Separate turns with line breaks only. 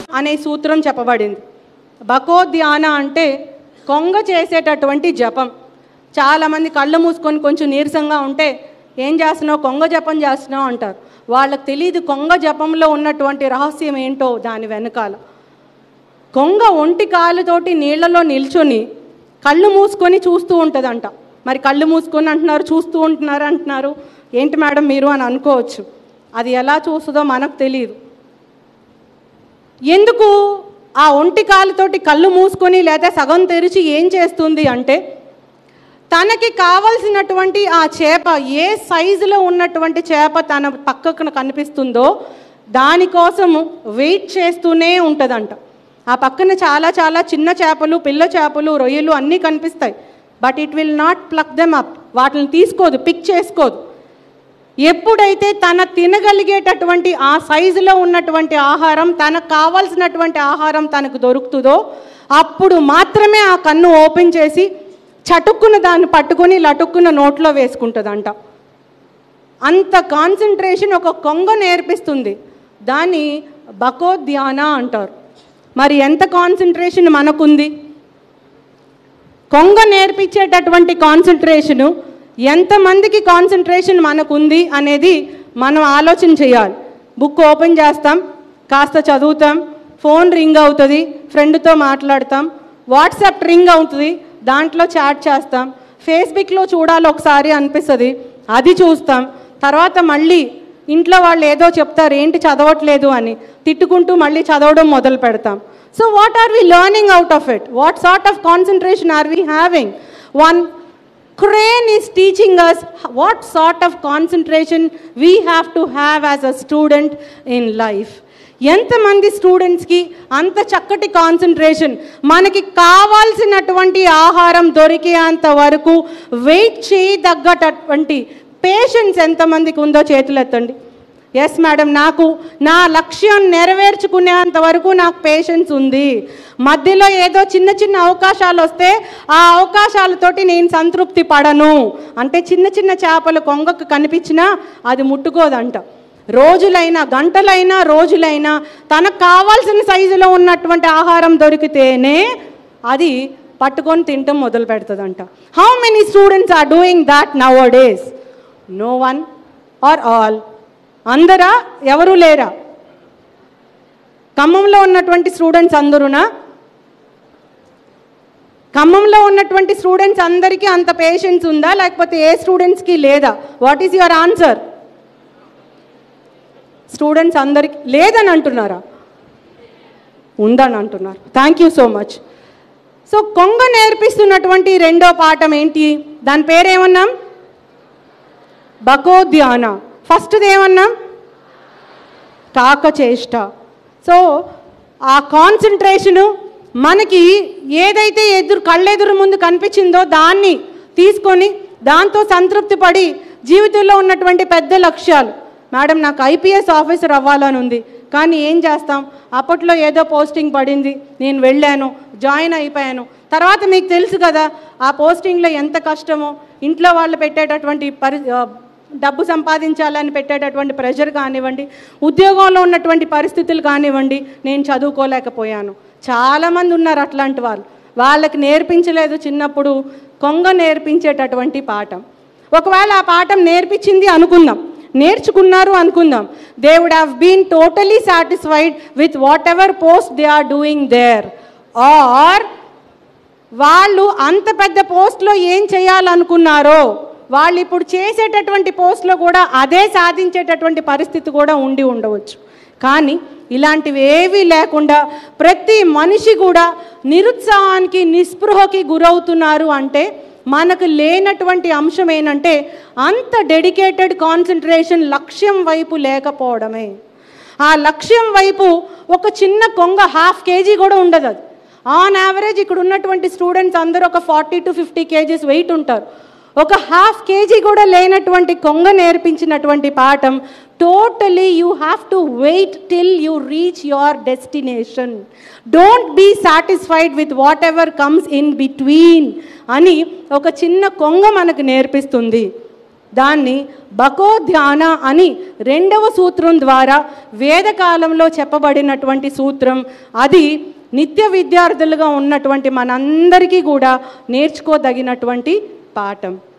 అనే సూత్రం చెప్పబడింది బకోధ్యాన అంటే కొంగ చేసేటటువంటి జపం చాలామంది కళ్ళు మూసుకొని కొంచెం నీరసంగా ఉంటే ఏం చేస్తున్నావు కొంగ జపం చేస్తున్నావు అంటారు వాళ్ళకి తెలియదు కొంగ జపంలో ఉన్నటువంటి రహస్యం ఏంటో దాని వెనకాల కొంగ ఒంటి కాలుతోటి నీళ్లలో నిల్చొని కళ్ళు మూసుకొని చూస్తూ ఉంటుందంట మరి కళ్ళు మూసుకొని అంటున్నారు చూస్తూ ఉంటున్నారు అంటున్నారు ఏంటి మేడం మీరు అని అనుకోవచ్చు అది ఎలా చూస్తుందో మనకు తెలియదు ఎందుకు ఆ ఒంటి కాలుతోటి కళ్ళు మూసుకొని లేదా సగం తెరిచి ఏం చేస్తుంది అంటే తనకి కావలసినటువంటి ఆ చేప ఏ సైజులో ఉన్నటువంటి చేప తన పక్కకు కనిపిస్తుందో దానికోసము వెయిట్ చేస్తూనే ఉంటుందంట ఆ పక్కన చాలా చాలా చిన్న చేపలు పిల్ల చేపలు రొయ్యలు అన్నీ కనిపిస్తాయి but it will not pluck them up వాటిని తీసుకోదు పిక్ చేసుకోదు ఎప్పుడైతే తన తినగలిగేటటువంటి ఆ సైజులో ఉన్నటువంటి ఆహారం తనకు కావాల్సినటువంటి ఆహారం తనకు దొరుకుతుందో అప్పుడు మాత్రమే ఆ కన్ను ఓపెన్ చేసి చటుక్కున దాన్ని పట్టుకొని లటుక్కున నోట్లో వేసుకుంటుందంట అంత కాన్సన్ట్రేషన్ ఒక కొంగ నేర్పిస్తుంది దాన్ని బకోధ్యాన అంటారు మరి ఎంత కాన్సన్ట్రేషన్ మనకుంది కొంగ నేర్పించేటటువంటి కాన్సన్ట్రేషను ఎంతమందికి కాన్సన్ట్రేషన్ మనకుంది అనేది మనం ఆలోచన చేయాలి బుక్ ఓపెన్ చేస్తాం కాస్త చదువుతాం ఫోన్ రింగ్ అవుతుంది ఫ్రెండ్తో మాట్లాడతాం వాట్సాప్ రింగ్ అవుతుంది దాంట్లో చాట్ చేస్తాం ఫేస్బుక్లో చూడాలి ఒకసారి అనిపిస్తుంది అది చూస్తాం తర్వాత మళ్ళీ ఇంట్లో వాళ్ళు ఏదో చెప్తారు ఏంటి చదవట్లేదు అని తిట్టుకుంటూ మళ్ళీ చదవడం మొదలు పెడతాం so what are we learning out of it what sort of concentration are we having one crane is teaching us what sort of concentration we have to have as a student in life ఎంతమంది స్టూడెంట్స్కి అంత చక్కటి concentration మనకి కావాల్సినటువంటి ఆహారం దొరికేంత వరకు wait చేయదగ్గటటువంటి patience ఎంతమందికి ఉందో చేతులెత్తండి ఎస్ మేడం నాకు నా లక్ష్యం నెరవేర్చుకునేంత వరకు నాకు పేషెన్స్ ఉంది మధ్యలో ఏదో చిన్న చిన్న అవకాశాలు వస్తే ఆ అవకాశాలతోటి నేను సంతృప్తి పడను అంటే చిన్న చిన్న చేపలు కొంగకు కనిపించినా అది ముట్టుకోదంట రోజులైనా గంటలైనా రోజులైనా తనకు కావాల్సిన సైజులో ఉన్నటువంటి ఆహారం దొరికితేనే అది పట్టుకొని తినటం మొదలు పెడుతుందంట how many students are doing that nowadays no one or all అందరా ఎవరు లేరా ఖమ్మంలో ఉన్నటువంటి స్టూడెంట్స్ అందరునా ఖమ్మంలో ఉన్నటువంటి స్టూడెంట్స్ అందరికీ అంత పేషెన్స్ ఉందా లేకపోతే ఏ స్టూడెంట్స్కి లేదా what is your answer students అందరికి లేదని అంటున్నారా ఉందని అంటున్నారు thank you so much so కొంగ నేర్పిస్తున్నటువంటి రెండో పాఠం ఏంటి దాని పేరేమన్నాం బకోధ్యాన ఫస్ట్ది ఏమన్నాం కాకచేష్ట సో ఆ కాన్సన్ట్రేషను మనకి ఏదైతే ఎదురు కళ్ళెదురు ముందు కనిపించిందో దాన్ని తీసుకొని దాంతో సంతృప్తి పడి జీవితంలో ఉన్నటువంటి పెద్ద లక్ష్యాలు మేడం నాకు ఐపీఎస్ ఆఫీసర్ అవ్వాలని ఉంది కానీ ఏం చేస్తాం అప్పట్లో ఏదో పోస్టింగ్ పడింది నేను వెళ్ళాను జాయిన్ అయిపోయాను తర్వాత మీకు తెలుసు కదా ఆ పోస్టింగ్లో ఎంత కష్టమో ఇంట్లో వాళ్ళు పెట్టేటటువంటి పరి ఆ, డబ్బు సంపాదించాలని పెట్టేటటువంటి ప్రెషర్ కానివ్వండి ఉద్యోగంలో ఉన్నటువంటి పరిస్థితులు కానివ్వండి నేను చదువుకోలేకపోయాను చాలామంది ఉన్నారు అట్లాంటి వాళ్ళు వాళ్ళకి నేర్పించలేదు చిన్నప్పుడు కొంగ నేర్పించేటటువంటి పాఠం ఒకవేళ ఆ పాఠం నేర్పించింది అనుకుందాం నేర్చుకున్నారు అనుకుందాం they would have been totally satisfied with whatever post they are doing there are వాళ్ళు అంత పెద్ద పోస్ట్లో ఏం చేయాలనుకున్నారో వాళ్ళు ఇప్పుడు చేసేటటువంటి పోస్ట్లో కూడా అదే సాధించేటటువంటి పరిస్థితి కూడా ఉండి ఉండవచ్చు కానీ ఇలాంటివి ఏవీ లేకుండా ప్రతి మనిషి కూడా నిరుత్సాహానికి నిస్పృహకి గురవుతున్నారు అంటే మనకు లేనటువంటి అంశం ఏంటంటే అంత డెడికేటెడ్ కాన్సన్ట్రేషన్ లక్ష్యం వైపు లేకపోవడమే ఆ లక్ష్యం వైపు ఒక చిన్న కొంగ హాఫ్ కేజీ కూడా ఉండదు అది ఆన్ యావరేజ్ ఇక్కడ ఉన్నటువంటి స్టూడెంట్స్ అందరూ ఒక forty to fifty kgs weight ఉంటారు ఒక హాఫ్ కేజీ కూడా లేనటువంటి కొంగ నేర్పించినటువంటి పాఠం totally you have to wait till you reach your destination don't be satisfied with whatever comes in between అని ఒక చిన్న కొంగ మనకు నేర్పిస్తుంది దాన్ని బకో ధ్యాన అని రెండవ సూత్రం ద్వారా వేదకాలంలో చెప్పబడినటువంటి సూత్రం అది నిత్య విద్యార్థులుగా ఉన్నటువంటి మనందరికీ కూడా నేర్చుకోదగినటువంటి పాఠం